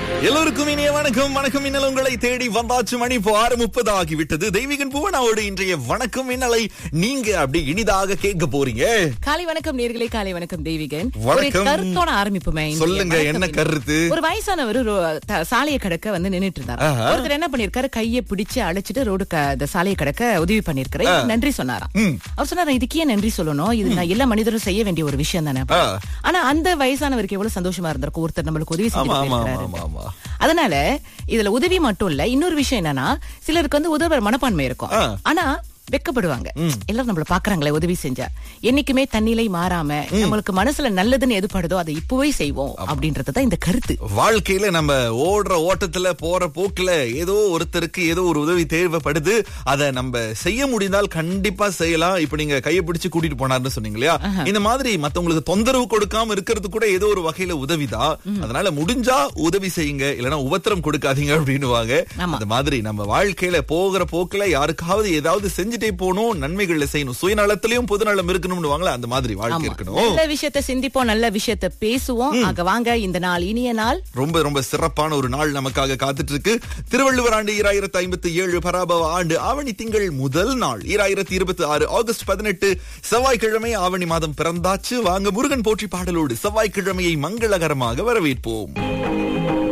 எல்லோருக்கும் இனிய வணக்கம் வணக்கம் இன்னல் உங்களை தேடி வந்தாச்சு மணி இப்போ ஆறு முப்பது ஆகிவிட்டது தெய்வீகன் பூவனாவோடு இன்றைய வணக்கம் இன்னலை நீங்க அப்படி இனிதாக கேட்க போறீங்க காலை வணக்கம் நேர்களே காலை வணக்கம் தெய்வீகன் ஒரு வணக்கம். கருத்தோட ஆரம்பிப்புமே இன்றைய சொல்லுங்க, வணக்கம் என்ன இன்னைக்கு. கருத்து? ஒரு வயசானவர் ஒரு த- சாலையை கடக்க வந்து நின்னுட்டு இருந்தாரு ஆஹா. ஒருத்தர் என்ன பண்ணிருக்காரு கையை பிடிச்சு அழைச்சிட்டு ரோடு க- இந்த சாலையை கடக்க உதவி பண்ணிருக்காரு இவருக்கு நன்றி சொன்னாராம் அவர் சொன்னாரு இதுக்கு ஏன் நன்றி சொல்லணும் இது நான் எல்லா மனிதரும் செய்ய வேண்டிய ஒரு விஷயம் தானே ஆ. ஆனா அந்த வயசானவருக்கு எவ்வளவு சந்தோஷமா இருந்திருக்கும் ஒருத்தர் நம்மளுக்கு உதவி ஆமா செஞ்சு ஆமா போயிருக்காரு. ஆமா ஆமா அதனால இதுல உதவி மட்டும் இல்ல இன்னொரு விஷயம் என்னன்னா சிலருக்கு வந்து உதவுற மனப்பான்மை இருக்கும் ஆ. ஆனா வெக்கப்படுவாங்க எல்லாரும் நம்மள பாக்குறாங்களே உதவி செஞ்சா என்னைக்குமே தன்னிலை மாறாம நம்மளுக்கு மனசுல நல்லதுன்னு எது படுதோ அதை இப்பவே செய்வோம் அப்படின்றதுதான் இந்த கருத்து வாழ்க்கையில நம்ம ஓடுற ஓட்டத்துல போற போக்குல ஏதோ ஒருத்தருக்கு ஏதோ ஒரு உதவி தேவைப்படுது அதை நம்ம செய்ய முடிந்தால் கண்டிப்பா செய்யலாம் இப்ப நீங்க கையை பிடிச்சு கூட்டிட்டு போனாருன்னு சொன்னீங்க இல்லையா இந்த மாதிரி மத்தவங்களுக்கு தொந்தரவு கொடுக்காம இருக்கிறது கூட ஏதோ ஒரு வகையில உதவிதான் அதனால முடிஞ்சா உதவி செய்யுங்க இல்லைன்னா உபத்திரம் கொடுக்காதீங்க அப்படின்னுவாங்க ஆமா. அந்த மாதிரி நம்ம வாழ்க்கையில போகிற போக்குல யாருக்காவது ஏதாவது செஞ்சுட்டே போகணும் நன்மைகள்ல செய்யணும் சுயநலத்திலயும் பொதுநலம் இருக்கணும்னு வாங்களா அந்த மாதிரி வாழ்க்கை ஆமா. இருக்கணும் நல்ல விஷயத்த சிந்திப்போம் நல்ல விஷயத்த பேசுவோம் ஆக வாங்க இந்த நாள் இனிய நாள் ரொம்ப ரொம்ப சிறப்பான ஒரு நாள் நமக்காக காத்துட்டு இருக்கு திருவள்ளுவர் ஆண்டு ஈராயிரத்தி ஐம்பத்தி ஏழு பராபவ ஆண்டு ஆவணி திங்கள் முதல் நாள் ஈராயிரத்தி இருபத்தி ஆறு ஆகஸ்ட் பதினெட்டு செவ்வாய்க்கிழமை ஆவணி மாதம் பிறந்தாச்சு வாங்க முருகன் போற்றி பாடலோடு செவ்வாய்க்கிழமையை மங்களகரமாக வரவேற்போம்